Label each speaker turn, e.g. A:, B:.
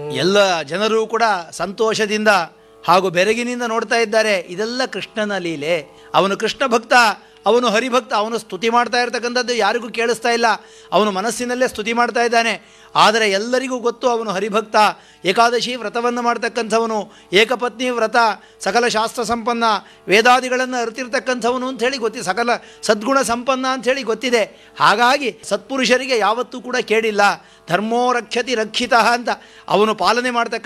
A: ಎಲ್ಲ ಜನರು ಕೂಡ ಸಂತೋಷದಿಂದ ಹಾಗೂ ಬೆರಗಿನಿಂದ ನೋಡ್ತಾ ಇದ್ದಾರೆ ಇದೆಲ್ಲ ಕೃಷ್ಣನ ಲೀಲೆ ಅವನು ಕೃಷ್ಣ ಭಕ್ತ ಅವನು ಹರಿಭಕ್ತ ಅವನು ಸ್ತುತಿ ಮಾಡ್ತಾ ಇರ್ತಕ್ಕಂಥದ್ದು ಯಾರಿಗೂ ಕೇಳಿಸ್ತಾ ಇಲ್ಲ ಅವನು ಮನಸ್ಸಿನಲ್ಲೇ ಸ್ತುತಿ ಮಾಡ್ತಾ ಇದ್ದಾನೆ ಆದರೆ ಎಲ್ಲರಿಗೂ ಗೊತ್ತು ಅವನು ಹರಿಭಕ್ತ ಏಕಾದಶಿ ವ್ರತವನ್ನು ಮಾಡ್ತಕ್ಕಂಥವನು ಏಕಪತ್ನಿ ವ್ರತ ಸಕಲ ಶಾಸ್ತ್ರ ಸಂಪನ್ನ ವೇದಾದಿಗಳನ್ನು ಅರಿತಿರ್ತಕ್ಕಂಥವನು ಅಂಥೇಳಿ ಗೊತ್ತಿ ಸಕಲ ಸದ್ಗುಣ ಸಂಪನ್ನ ಅಂಥೇಳಿ ಗೊತ್ತಿದೆ ಹಾಗಾಗಿ ಸತ್ಪುರುಷರಿಗೆ ಯಾವತ್ತೂ ಕೂಡ ಕೇಳಿಲ್ಲ ಧರ್ಮೋ ರಕ್ಷತಿ ರಕ್ಷಿತ ಅಂತ ಅವನು ಪಾಲನೆ ಮಾಡ್ತಕ್ಕ